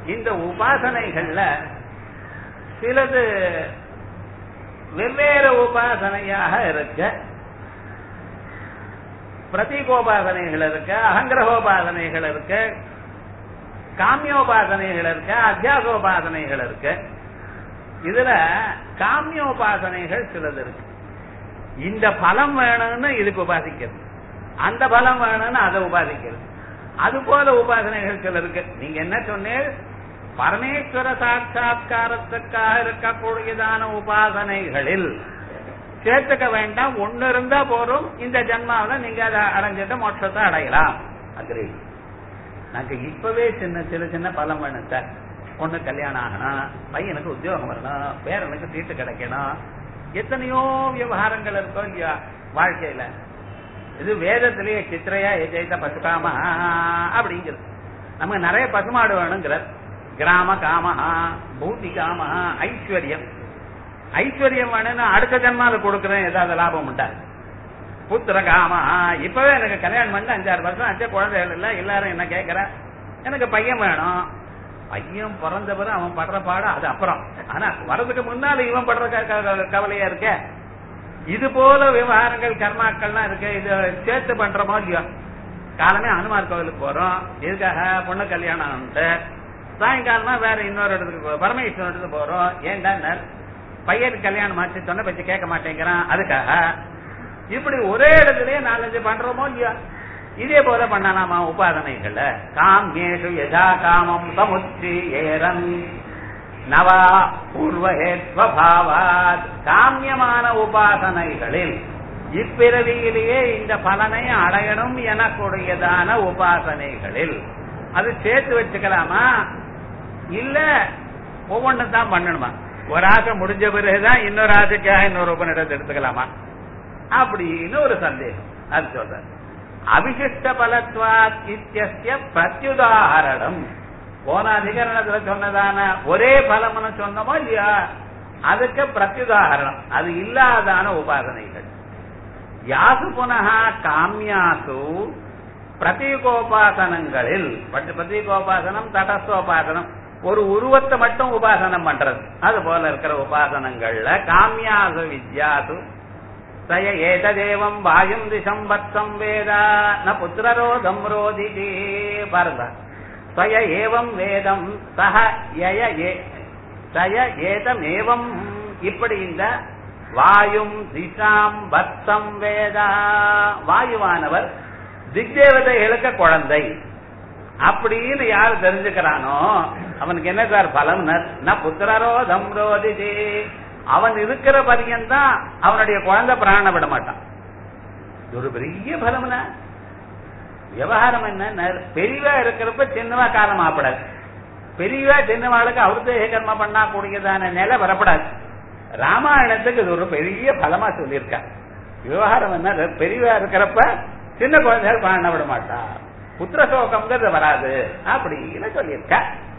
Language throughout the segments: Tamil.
இந்த உபாசனைகள்ல சிலது வெவ்வேறு உபாசனையாக இருக்க பிரதீகோபாசனைகள் இருக்கு அகங்கிரகோபாசனைகள் இருக்கு காமியோபாசனைகள் இருக்கு அத்தியாசோபாசனைகள் இருக்கு இதுல காமியோபாசனைகள் சிலது இருக்கு இந்த பலம் வேணும்னு இதுக்கு உபாசிக்கிறது அந்த பலம் வேணும்னு அதை உபாசிக்கிறது அது போல உபாசனைகள் சில இருக்கு நீங்க என்ன சொன்னீர் பரமேஸ்வர சாட்சா்காரத்துக்காக இருக்கக்கூடியதான உபாசனைகளில் சேர்த்துக்க வேண்டாம் ஒண்ணு இருந்தா போறோம் இந்த ஜென்மாவில நீங்க அதை அடைஞ்சிட்டு மோட்சத்தை அடையலாம் அக்ரி நாங்க இப்பவே சின்ன சின்ன சின்ன பலம் வேணும் சார் பொண்ணு கல்யாணம் ஆகணும் பையனுக்கு உத்தியோகம் வரணும் பேரனுக்கு சீட்டு கிடைக்கணும் எத்தனையோ விவகாரங்கள் இருக்கோ இல்லையா வாழ்க்கையில இது வேதத்திலேயே சித்திரையா எஜெயித்த பசுகாம அப்படிங்கிறது நமக்கு நிறைய பசுமாடு வேணுங்கிற கிராம காமஹா பூதி காமஹா ஐஸ்வர்யம் ஐஸ்வர்யம் வேணும்னு அடுத்த ஜன்மால கொடுக்குறேன் ஏதாவது லாபம் உண்டா புத்திர காமஹா இப்பவே எனக்கு கல்யாணம் பண்ணி அஞ்சாறு வருஷம் அஞ்சு குழந்தைகள் இல்ல எல்லாரும் என்ன கேட்கற எனக்கு பையன் வேணும் பையன் பிறந்த பிறகு அவன் படுற பாடு அது அப்புறம் ஆனா வரதுக்கு முன்னால இவன் படுற க- க- கவலையா இருக்க இது போல விவகாரங்கள் கர்மாக்கள்லாம் இருக்கு இது சேர்த்து பண்றோமோ இல்லையோ காலமே அனுமார் கோவிலுக்கு போறோம் எதுக்காக பொண்ணு கல்யாணம் ஆகிட்டு சாயங்காலமா வேற இன்னொரு இடத்துக்கு போ- பரமேஸ்வரன் இடத்துக்கு போறோம் ஏன்டா பையனுக்கு கல்யாணம் ஆச்சு சொன்ன பத்தி கேட்க மாட்டேங்கிறான் அதுக்காக இப்படி ஒரே இடத்துலயே நாலஞ்சு பண்றோமோ இல்லையா இதே போல பண்ணலாமா உபாதனைகள்ல காமியேஷு யதா காமம் சமுச்சி ஏரன் நவா பூர்வஹேத்வபாவாத் காமியமான உபாசனைகளில் இப்பிறவியிலேயே இந்த பலனை அடையணும் எனக்கூடியதான உபாசனைகளில் அது சேர்த்து வச்சுக்கலாமா இல்ல ஒவ்வொன்னு தான் பண்ணணுமா ஒரு ஆசை முடிஞ்ச பிறகுதான் இன்னொரு ஆசைக்காக இன்னொரு உபநிடத்தை எடுத்துக்கலாமா அப்படின்னு ஒரு சந்தேகம் அது சொல்ற அவிசிஷ்ட பலத்வாத் இத்தியஸ்ய பிரத்யுதாரணம் போன அதிகரணத்துல சொன்னதான ஒரே பலம்னு சொன்னோமோ இல்லையா அதுக்கு பிரத்யுதாரணம் அது இல்லாதான உபாசனைகள் யாசு புனக காமியாசு பிரதீகோபாசனங்களில் பட் பிரதீகோபாசனம் தடஸ்தோபாசனம் ஒரு உருவத்தை மட்டும் உபாசனம் பண்றது அது போல இருக்கிற உபாசனங்கள்ல காமியாசு வித்யாசு சய ஏததேவம் வாயும் திசம் வத்சம் வேதா ந புத்திரரோதம் ரோதிதி பாருங்க சய ஏவம் வேதம் சஹ யய ஏ சய ஏதமேவம் இப்படி இந்த வாயும் திசாம் வத்சம் வேதா வாயுவானவர் திக்தேவதைகளுக்கு குழந்தை அப்படின்னு யார் தெரிஞ்சுக்கிறானோ அவனுக்கு என்ன சார் பலம் ந புத்திரரோ தம்ரோதிதி அவன் இருக்கிற பரியந்தான் அவனுடைய குழந்தை பிராண விட மாட்டான் இது ஒரு பெரிய பலம்னா விவகாரம் என்ன பெரியவா இருக்கிறப்ப சின்னவா காரணம் ஆப்படாது பெரியவா சின்னவாளுக்கு அவருத்தேக கர்மா பண்ணா கூடியதான நிலை வரப்படாது ராமாயணத்துக்கு இது ஒரு பெரிய பலமா சொல்லியிருக்கா விவகாரம் என்ன பெரியவா இருக்கிறப்ப சின்ன குழந்தைகள் பிராண விட மாட்டா புத்திர சோகம்ங்கிறது வராது அப்படின்னு சொல்லியிருக்க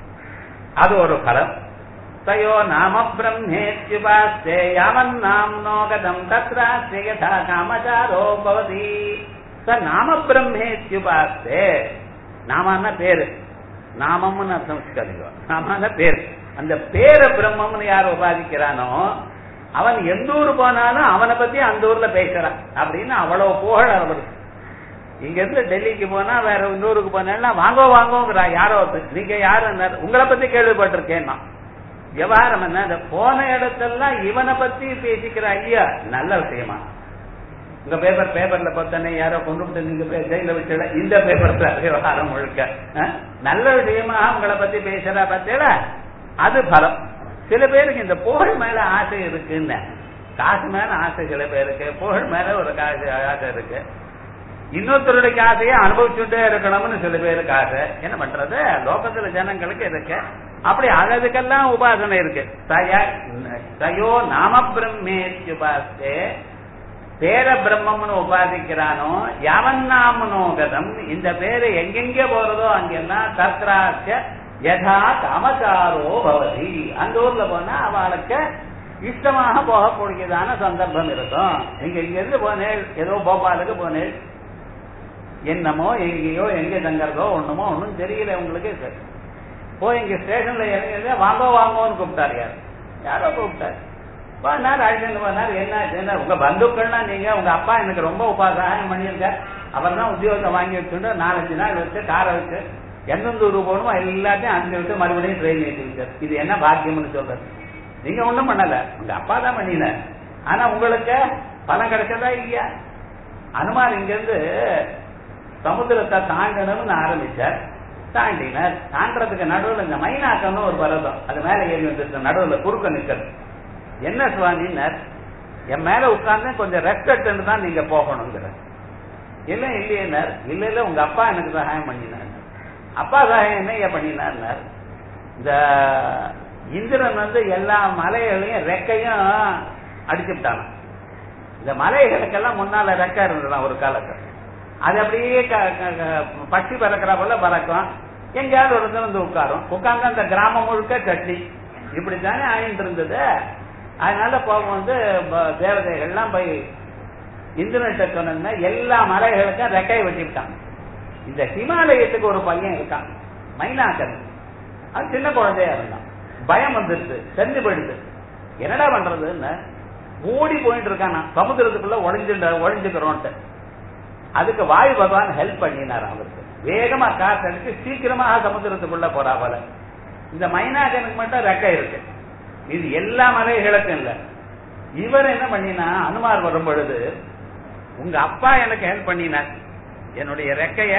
அது ஒரு பலம் தயோ நாம பிரம்மேத்யுபாஸ்தே யாவன் நாம்னோ கதம் தத்ராஸ்தே யதா காமச்சாரோ பவதி ச நாம பிரம்மேத்யுபாஸ்தே நாமன்னா பேரு நாமம்னு அர்த்தம் வச்சுக்காதீங்க நாமான பேரு அந்த பேர பிரம்மம்னு யார் உபாதிக்கிறானோ அவன் எந்த ஊர் போனாலும் அவனை பத்தி அந்த ஊர்ல பேசுறான் அப்படின்னு அவ்வளவு புகழ் அவருக்கு இங்க இருந்து டெல்லிக்கு போனா வேற இன்னொருக்கு போனா வாங்கோ வாங்கோங்கிறா யாரோ ஒருத்தர். நீங்க யாரு உங்களை பத்தி கேள்விப்பட்டிருக்கேன் நான் விவகாரம் என்ன இந்த போன இடத்தெல்லாம் இவனை பத்தி பேசிக்கிற ஐயா நல்ல விஷயமா உங்க பேப்பர் பேப்பர்ல பார்த்தனே யாரோ கொண்டு விட்டு நீங்க பே- ஜெயில விட்டு இந்த பேப்பர்ல விவகாரம் முழுக்க அஹ்? நல்ல விஷயமா உங்களை பத்தி பேசுறா பார்த்தேடா அது பலம் சில பேருக்கு இந்த புகழ் மேல ஆசை இருக்குன்னு காசு மேல ஆசை சில பேருக்கு புகழ் மேல ஒரு காசு ஆசை இருக்கு இன்னொருத்தருடைய ஆசையை அனுபவிச்சுட்டே இருக்கணும்னு சில பேருக்கு ஆசை என்ன பண்றது லோகத்துல ஜனங்களுக்கு இருக்கு அப்படி அதுக்கெல்லாம் உபாசனை இருக்கு தய தயோ நாம பிரம்மேத்யுபாஸ்தே பேர பிரம்மம்னு உபாதிக்கிறானோ யாவன் நாமனோகதம் இந்த பேரு எங்கெங்க போறதோ அங்கெல்லாம் தத்ராச்ச யதா காமச்சாரோ பவதி அந்த ஊர்ல போனா அவளுக்கு இஷ்டமாக போகக்கூடியதான சந்தர்ப்பம் இருக்கும் நீங்க இங்க இருந்து போனேன் ஏதோ போபாலுக்கு போனேன் என்னமோ எங்கேயோ எங்க தங்கறதோ ஒண்ணுமோ ஒண்ணும் தெரியல உங்களுக்கு போய் இங்க ஸ்டேஷன்ல இறங்கி வாங்கோ வாங்கோன்னு கூப்பிட்டாரு யார் யாரோ கூப்பிட்டாரு போனார் அழைச்சிட்டு போனார் என்ன என்ன உங்க பந்துக்கள்னா நீங்க உங்க அப்பா எனக்கு ரொம்ப உபாசகம் பண்ணியிருக்கார் அவர் தான் உத்தியோகத்தை வாங்கி வச்சுட்டு நாலஞ்சு நாள் வச்சு காரை வச்சு எந்தெந்த ஊருக்கு போகணுமோ எல்லாத்தையும் அஞ்சு விட்டு மறுபடியும் ட்ரெயின் ஏற்றி வச்சார் இது என்ன பாக்கியம்னு சொல்றது நீங்க ஒண்ணும் பண்ணல உங்க அப்பா தான் பண்ணின ஆனா உங்களுக்கு பணம் கிடைச்சதா இல்லையா அனுமார் இங்க இருந்து சமுத்திரத்தை தாண்டணும்னு ஆரம்பிச்சார் தாண்டினார் தாண்டறதுக்கு நடுவுல இந்த மைனாக்கம்னு ஒரு பரதம் அது மேல ஏறி வந்துருக்கு நடுவுல குறுக்க நிக்கிறது என்ன சுவாமின்னார் என் மேல உட்கார்ந்து கொஞ்சம் ரெஸ்ட் எடுத்துட்டு தான் நீங்க போகணுங்கிற இல்ல இல்லையேனார் இல்ல இல்ல உங்க அப்பா எனக்கு சகாயம் பண்ணினார் அப்பா சகாயம் என்ன பண்ணினார் இந்த இந்திரன் வந்து எல்லா மலைகளையும் ரெக்கையும் அடிச்சுட்டான் இந்த மலைகளுக்கெல்லாம் முன்னால ரெக்கை இருந்ததான் ஒரு காலத்துல அது அப்படியே பட்டி பறக்கிற போல பறக்கும் எங்கேயாவது ஒரு இடத்துல வந்து உட்காரும் உட்கார்ந்து அந்த கிராமம் முழுக்க கட்டி இப்படித்தானே ஆயிட்டு இருந்தது அதனால போகும் வந்து தேவதைகள்லாம் போய் இந்திரன்ட்ட சொன்னா எல்லா மலைகளுக்கும் ரெக்கையை வெட்டிவிட்டான் இந்த ஹிமாலயத்துக்கு ஒரு பையன் இருக்கான் மைனாக்கன் அது சின்ன குழந்தையா இருந்தான் பயம் வந்துருச்சு செஞ்சு போயிடுது என்னடா பண்றதுன்னு ஓடி போயிட்டு இருக்கான் சமுத்திரத்துக்குள்ள ஒளிஞ்சு ஒளிஞ்சுக்கிறோன்ட்டு அதுக்கு வாயு பகவான் ஹெல்ப் பண்ணினார் அவருக்கு வேகமா காசு அடிச்சு சீக்கிரமாக சமுத்திரத்துக்குள்ள போறா போல இந்த மைனாகனுக்கு மட்டும் ரெக்கை இருக்கு இது எல்லா மலைகளுக்கும் இல்ல இவர் என்ன பண்ணினா அனுமார் வரும் பொழுது உங்க அப்பா எனக்கு ஹெல்ப் பண்ணினார் என்னுடைய ரெக்கைய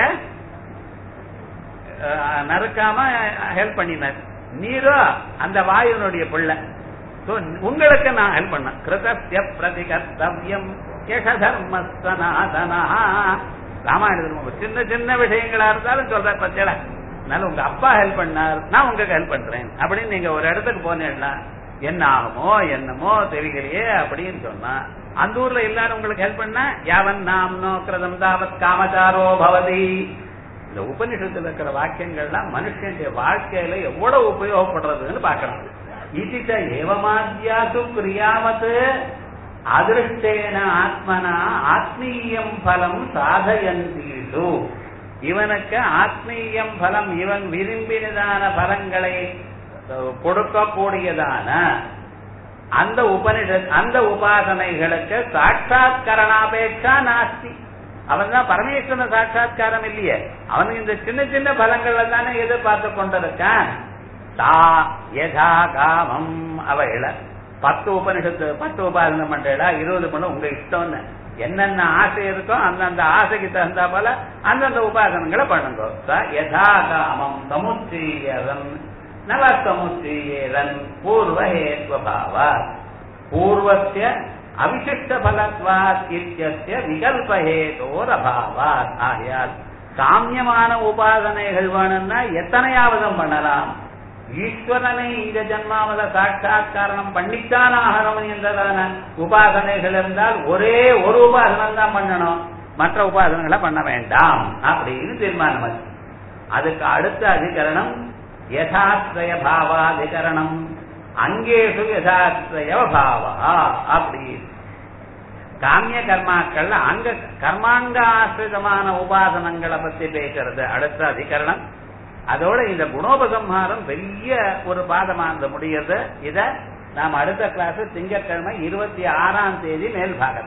நறுக்காம ஹெல்ப் பண்ணினார் நீரோ அந்த வாயுனுடைய பிள்ளை உங்களுக்கு நான் ஹெல்ப் பண்ண கிருதஸ்ய பிரதி கர்த்தவியம் யசதர்மஸ்தனாதனா ராமாயணத்தில் சின்ன சின்ன விஷயங்களா இருந்தாலும் சொல்ற பத்தியல அதனால உங்க அப்பா ஹெல்ப் பண்ணார் நான் உங்களுக்கு ஹெல்ப் பண்றேன் அப்படின்னு நீங்க ஒரு இடத்துக்கு போனீங்கன்னா என்ன ஆகுமோ என்னமோ தெரியலையே அப்படின்னு சொன்னா அந்த ஊர்ல எல்லாரும் உங்களுக்கு ஹெல்ப் பண்ணா யாவன் நாம் நோக்கிறதம் தாவத் காமச்சாரோ பவதி இந்த உபநிஷத்துல இருக்கிற வாக்கியங்கள்லாம் மனுஷனுடைய வாழ்க்கையில எவ்வளவு உபயோகப்படுறதுன்னு பாக்கணும் இதித ஏவமாத்தியாசு கிரியாவத் அதிருஷ்டேன ஆத்மனா ஆத்மீயம் பலம் சாதயந்தீஷு இவனுக்கு ஆத்மீயம் பலம் இவன் விரும்பினதான பலங்களை கொடுக்கக்கூடியதான அந்த உபனிஷ அந்த உபாசனைகளுக்கு சாட்சாத்கரணாபேட்சா நாஸ்தி அவன் தான் பரமேஸ்வரன சாட்சாத்காரம் இல்லையே அவனுக்கு இந்த சின்ன சின்ன பலங்கள்ல தானே எதிர்பார்த்து கொண்டிருக்கான் தா யதா காமம் அவைகள பத்து உபனிஷத்து பத்து உபாசனை பண்றா இருபது பண்ண உங்க இஷ்டம்னு என்னென்ன ஆசை இருக்கோ அந்தந்த ஆசைக்கு தகுந்த போல அந்தந்த உபாசனங்களை பண்ணுங்க யதா காமம் சமுச்சீயதன் நவ சமுச்சீயதன் பூர்வ ஹேத்வபாவ பூர்வஸ்ய அவிசிஷ்ட பலத்வாத் இத்தியஸ்ய விகல்ப ஹேதோர் அபாவாத் ஆகையால் காமியமான உபாசனைகள் வேணும்னா எத்தனையாவதும் பண்ணலாம் ஈஸ்வரனை இந்த ஜன்மாவில சாட்சாத்காரணம் பண்ணித்தான் ஆகணும் என்றதான உபாசனைகள் இருந்தால் ஒரே ஒரு உபாசனம் தான் பண்ணணும் மற்ற உபாசனைகளை பண்ண வேண்டாம் அப்படின்னு தீர்மானம் ஆச்சு அதுக்கு அடுத்த அதிகரணம் யதாஸ்ரய பாவாதிகரணம் அங்கேஷு யதாஸ்ரய பாவா அப்படி காமிய கர்மாக்கள் அங்க கர்மாங்க ஆசிரிதமான உபாசனங்களை பத்தி பேசுறது அடுத்த அதிகரணம் அதோட இந்த குணோபசம்ஹாரம் பெரிய ஒரு பாதமாக முடியறது இத நாம் அடுத்த கிளாஸ் திங்கட்கிழமை இருபத்தி ஆறாம் தேதி மேல் பாகம்